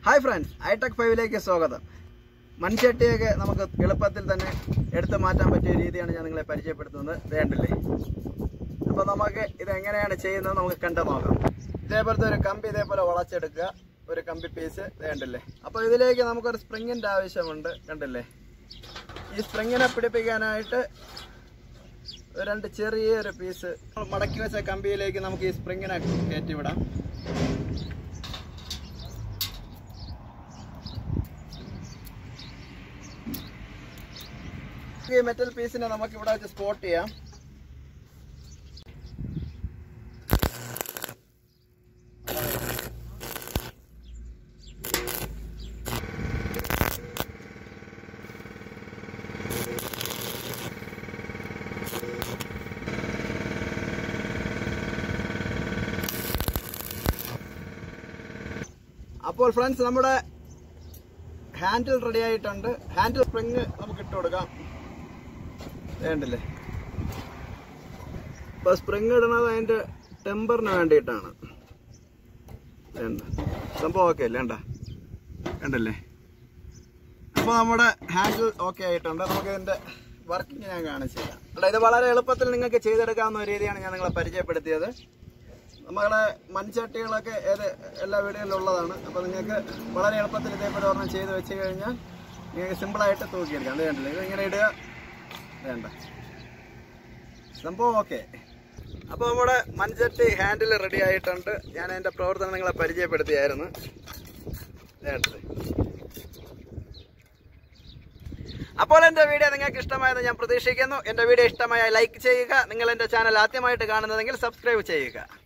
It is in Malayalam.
ഹായ് ഫ്രണ്ട്സ് ഐടെക് ഫൈവിലേക്ക് സ്വാഗതം മൺചട്ടിയൊക്കെ നമുക്ക് എളുപ്പത്തിൽ തന്നെ എടുത്തു മാറ്റാൻ പറ്റിയ രീതിയാണ് ഞാൻ നിങ്ങളെ പരിചയപ്പെടുത്തുന്നത് വേണ്ടില്ലേ അപ്പോൾ നമുക്ക് ഇത് എങ്ങനെയാണ് ചെയ്യുന്നത് നമുക്ക് കണ്ടു നോക്കാം ഇതേപോലത്തെ ഒരു കമ്പി ഇതേപോലെ വളച്ചെടുക്കുക ഒരു കമ്പി പീസ് വേണ്ടില്ലേ അപ്പോൾ ഇതിലേക്ക് നമുക്കൊരു സ്പ്രിങ്ങിൻ്റെ ആവശ്യമുണ്ട് കണ്ടില്ലേ ഈ സ്പ്രിങ്ങിനെ പിടിപ്പിക്കാനായിട്ട് ഒരു രണ്ട് ചെറിയൊരു പീസ് മടക്കി വെച്ച കമ്പിയിലേക്ക് നമുക്ക് ഈ സ്പ്രിങ്ങിനെ കയറ്റി വിടാം ഈ മെറ്റൽ പീസിനെ നമുക്ക് ഇവിടെ വെച്ച് സ്പോട്ട് ചെയ്യാം അപ്പോൾ ഫ്രണ്ട്സ് നമ്മുടെ ഹാൻഡിൽ റെഡി ആയിട്ടുണ്ട് ഹാൻഡിൽ സ്പ്രിങ് നമുക്ക് ഇട്ട് കൊടുക്കാം വേണ്ടില്ലേ ഇപ്പൊ സ്പ്രിങ് ഇടുന്നത് അതിന്റെ ടെമ്പറിന് വേണ്ടിയിട്ടാണ് വേണ്ട സംഭവം ഓക്കെ അല്ലേ വേണ്ട വേണ്ടല്ലേ അപ്പോൾ നമ്മുടെ ഹാൻഡിൽ ഓക്കെ ആയിട്ടുണ്ട് നമുക്ക് ഇതിന്റെ വർക്കിംഗ് ഞാൻ കാണിച്ചു തരാം അല്ല ഇത് വളരെ എളുപ്പത്തിൽ നിങ്ങൾക്ക് ചെയ്തെടുക്കാവുന്ന ഒരു രീതിയാണ് ഞാൻ നിങ്ങളെ പരിചയപ്പെടുത്തിയത് നമ്മളെ മൺചട്ടികളൊക്കെ ഏത് എല്ലാ വീടുകളിലും ഉള്ളതാണ് അപ്പോൾ നിങ്ങൾക്ക് വളരെ എളുപ്പത്തിൽ ഇതേപോലെ ഒരെണ്ണം ചെയ്ത് വെച്ച് കഴിഞ്ഞാൽ നിങ്ങൾക്ക് സിമ്പിളായിട്ട് തൂക്കിയെടുക്കാം അത് വേണ്ടില്ല ഇത് ഇങ്ങനെ ഇടുക വേണ്ട സംഭവം ഓക്കെ അപ്പോൾ നമ്മുടെ മൺചട്ടി ഹാൻഡിൽ റെഡി ആയിട്ടുണ്ട് ഞാൻ അതിൻ്റെ പ്രവർത്തനം നിങ്ങളെ പരിചയപ്പെടുത്തിയായിരുന്നു വേണ്ടത് അപ്പോൾ എൻ്റെ വീഡിയോ നിങ്ങൾക്ക് ഇഷ്ടമായെന്ന് ഞാൻ പ്രതീക്ഷിക്കുന്നു എൻ്റെ വീഡിയോ ഇഷ്ടമായ ലൈക്ക് ചെയ്യുക നിങ്ങൾ എൻ്റെ ചാനൽ ആദ്യമായിട്ട് കാണുന്നതെങ്കിൽ സബ്സ്ക്രൈബ് ചെയ്യുക